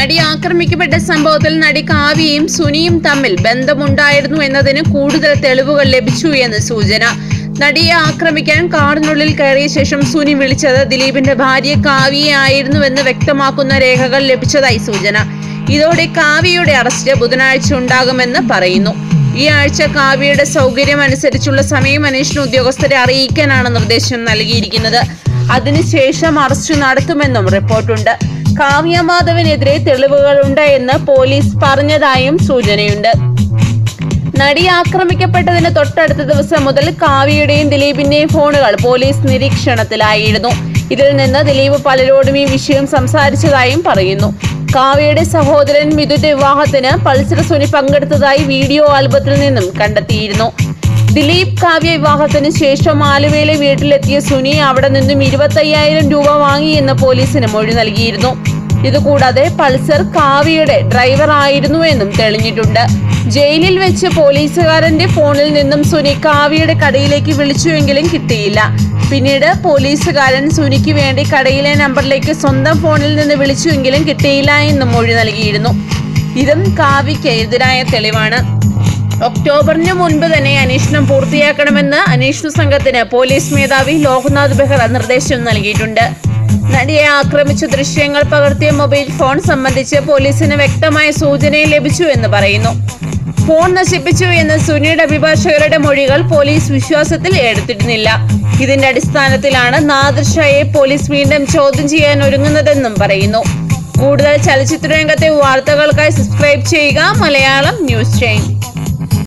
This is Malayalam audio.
നടി ആക്രമിക്കപ്പെട്ട സംഭവത്തിൽ നടി കാവ്യയും സുനിയും തമ്മിൽ ബന്ധമുണ്ടായിരുന്നു എന്നതിന് കൂടുതൽ തെളിവുകൾ ലഭിച്ചു എന്ന് സൂചന നടിയെ ആക്രമിക്കാൻ കാറിനുള്ളിൽ കയറിയ ശേഷം സുനി വിളിച്ചത് ദിലീപിന്റെ ഭാര്യ കാവ്യയെ ആയിരുന്നുവെന്ന് വ്യക്തമാക്കുന്ന രേഖകൾ ലഭിച്ചതായി സൂചന ഇതോടെ കാവ്യയുടെ അറസ്റ്റ് ബുധനാഴ്ച ഉണ്ടാകുമെന്ന് പറയുന്നു ഈ ആഴ്ച കാവ്യയുടെ സൗകര്യം അനുസരിച്ചുള്ള സമയം അന്വേഷണ ഉദ്യോഗസ്ഥരെ അറിയിക്കാനാണ് നിർദ്ദേശം നൽകിയിരിക്കുന്നത് അതിനുശേഷം അറസ്റ്റ് നടത്തുമെന്നും റിപ്പോർട്ടുണ്ട് കാവ്യ മാധവനെതിരെ തെളിവുകളുണ്ട് എന്ന് പോലീസ് പറഞ്ഞതായും സൂചനയുണ്ട് നടി ആക്രമിക്കപ്പെട്ടതിന് തൊട്ടടുത്ത ദിവസം മുതൽ കാവ്യയുടെയും ദിലീപിന്റെയും ഫോണുകൾ പോലീസ് നിരീക്ഷണത്തിലായിരുന്നു ഇതിൽ നിന്ന് ദിലീപ് പലരോടും ഈ വിഷയം സംസാരിച്ചതായും പറയുന്നു കാവ്യയുടെ സഹോദരൻ മിഥുന്റെ വിവാഹത്തിന് പൾസർ സുനി പങ്കെടുത്തതായി വീഡിയോ ആൽബത്തിൽ നിന്നും കണ്ടെത്തിയിരുന്നു ദിലീപ് കാവ്യ വിവാഹത്തിന് ശേഷം ആലുവയിലെ വീട്ടിലെത്തിയ സുനി അവിടെ നിന്നും ഇരുപത്തയ്യായിരം രൂപ വാങ്ങിയെന്ന് പോലീസിന് മൊഴി നൽകിയിരുന്നു ഇതുകൂടാതെ പൾസർ കാവ്യയുടെ ഡ്രൈവർ ആയിരുന്നു എന്നും തെളിഞ്ഞിട്ടുണ്ട് ജയിലിൽ വെച്ച് പോലീസുകാരന്റെ ഫോണിൽ നിന്നും സുനി കാവ്യയുടെ കടയിലേക്ക് വിളിച്ചുവെങ്കിലും കിട്ടിയില്ല പിന്നീട് പോലീസുകാരൻ സുനിക്ക് വേണ്ടി കടയിലെ നമ്പറിലേക്ക് സ്വന്തം ഫോണിൽ നിന്ന് വിളിച്ചുവെങ്കിലും കിട്ടിയില്ല എന്നും മൊഴി നൽകിയിരുന്നു ഇതും കാവ്യയ്ക്ക് എതിരായ തെളിവാണ് ഒക്ടോബറിന് മുൻപ് തന്നെ അന്വേഷണം പൂർത്തിയാക്കണമെന്ന് അന്വേഷണ സംഘത്തിന് പോലീസ് മേധാവി ലോക്നാഥ് ബെഹ്റ നിർദ്ദേശം നൽകിയിട്ടുണ്ട് നടിയെ ആക്രമിച്ച ദൃശ്യങ്ങൾ പകർത്തിയ മൊബൈൽ ഫോൺ സംബന്ധിച്ച് പോലീസിന് വ്യക്തമായ സൂചനയും ലഭിച്ചു എന്ന് പറയുന്നു ഫോൺ നശിപ്പിച്ചു എന്ന സുനിയുടെ അഭിഭാഷകരുടെ മൊഴികൾ പോലീസ് വിശ്വാസത്തിൽ എടുത്തിരുന്നില്ല ഇതിന്റെ അടിസ്ഥാനത്തിലാണ് നാദിർ ഷായെ പോലീസ് വീണ്ടും ചോദ്യം ചെയ്യാൻ ഒരുങ്ങുന്നതെന്നും പറയുന്നു കൂടുതൽ ചലച്ചിത്ര രംഗത്തെ വാർത്തകൾക്കായി സബ്സ്ക്രൈബ് ചെയ്യുക മലയാളം ന്യൂസ് ചെയിൻ